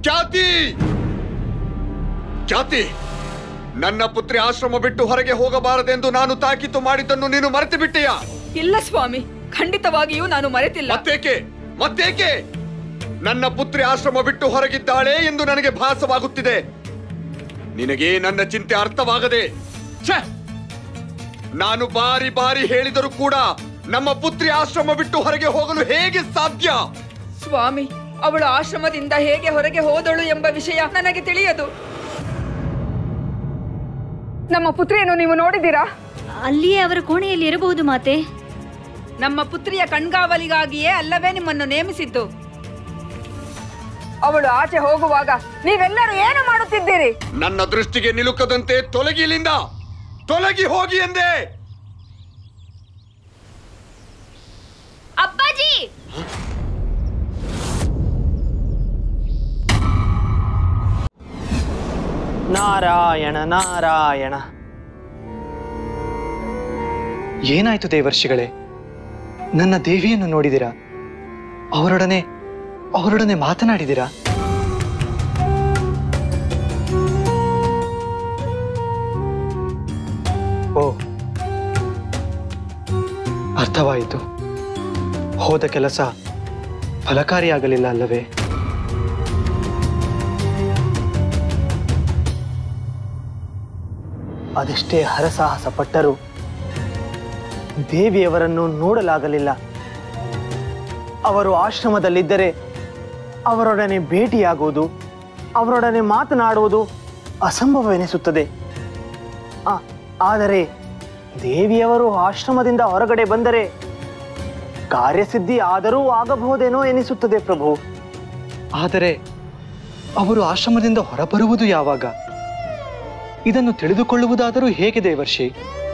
ಖ್ಯಾತಿ ಖ್ಯಾತಿ ನನ್ನ ಪುತ್ರಿ ಆಶ್ರಮ ಬಿಟ್ಟು ಹೊರಗೆ ಹೋಗಬಾರದೆಂದು ನಾನು ತಾಕೀತು ಮಾಡಿದ್ದನ್ನು ನೀನು ಮರೆತು ಬಿಟ್ಟೆಯಾ ಇಲ್ಲ ಸ್ವಾಮಿ ಖಂಡಿತವಾಗಿಯೂ ನಾನು ಮರೆತಿಲ್ಲ ಮತ್ತೇಕೆ ಮತ್ತೇಕೆ ನನ್ನ ಪುತ್ರಿ ಆಶ್ರಮ ಬಿಟ್ಟು ಹೊರಗಿದ್ದಾಳೆ ಎಂದು ನನಗೆ ಭಾಸವಾಗುತ್ತಿದೆ ನಿನಗೆ ನನ್ನ ಚಿಂತೆ ಅರ್ಥವಾಗದೆ ಛೆ! ನಾನು ಬಾರಿ ಬಾರಿ ಹೇಳಿದರೂ ಕೂಡ ನಮ್ಮ ಪುತ್ರಿ ಆಶ್ರಮ ಬಿಟ್ಟು ಹೊರಗೆ ಹೋಗಲು ಹೇಗೆ ಸಾಧ್ಯ ಸ್ವಾಮಿ ಅವಳು ಆಶ್ರಮದಿಂದ ಹೇಗೆ ಹೊರಗೆ ಹೋದಳು ಎಂಬ ವಿಷಯ ನನಗೆ ತಿಳಿಯದು ನಮ್ಮ ಪುತ್ರಿಯನ್ನು ನೀವು ನೋಡಿದ್ದೀರಾ ಅಲ್ಲಿಯೇ ಅವರ ಕೋಣೆಯಲ್ಲಿ ಇರಬಹುದು ಮಾತೆ ನಮ್ಮ ಪುತ್ರಿಯ ಕಣ್ಗಾವಲಿಗಾಗಿಯೇ ಅಲ್ಲವೇ ನಿಮ್ಮನ್ನು ನೇಮಿಸಿದ್ದು ಅವಳು ಆಚೆ ಹೋಗುವಾಗ ನೀವೆಲ್ಲರೂ ಏನು ಮಾಡುತ್ತಿದ್ದೀರಿ ನನ್ನ ದೃಷ್ಟಿಗೆ ನಿಲುಕದಂತೆ ತೊಲಗಿಲಿಂದ ತೊಲಗಿ ಹೋಗಿ ಎಂದೆ ಅಪ್ಪಾಜಿ ನಾರಾಯಣ ನಾರಾಯಣ ಏನಾಯ್ತು ದೇವರ್ಷಿಗಳೇ ನನ್ನ ದೇವಿಯನ್ನು ನೋಡಿದಿರಾ ಅವರೊಡನೆ ಅವರೊಡನೆ ಮಾತನಾಡಿದಿರಾ ಓ ಅರ್ಥವಾಯಿತು ಹೋದ ಕೆಲಸ ಫಲಕಾರಿಯಾಗಲಿಲ್ಲ ಅಲ್ಲವೇ ಅದೆಷ್ಟೇ ಹರಸಾಹಸ ಪಟ್ಟರೂ ದೇವಿಯವರನ್ನು ನೋಡಲಾಗಲಿಲ್ಲ ಅವರು ಆಶ್ರಮದಲ್ಲಿದ್ದರೆ ಅವರೊಡನೆ ಭೇಟಿಯಾಗುವುದು ಅವರೊಡನೆ ಮಾತನಾಡುವುದು ಅಸಂಭವವೆನಿಸುತ್ತದೆ ಆ, ಆದರೆ ದೇವಿಯವರು ಆಶ್ರಮದಿಂದ ಹೊರಗಡೆ ಬಂದರೆ ಕಾರ್ಯಸಿದ್ಧಿ ಆದರೂ ಆಗಬಹುದೇನೋ ಎನಿಸುತ್ತದೆ ಪ್ರಭು ಆದರೆ ಅವರು ಆಶ್ರಮದಿಂದ ಹೊರಬರುವುದು ಯಾವಾಗ ಇದನ್ನು ತಿಳಿದುಕೊಳ್ಳುವುದಾದರೂ ಹೇಗೆ ದೇವರ್ಷಿ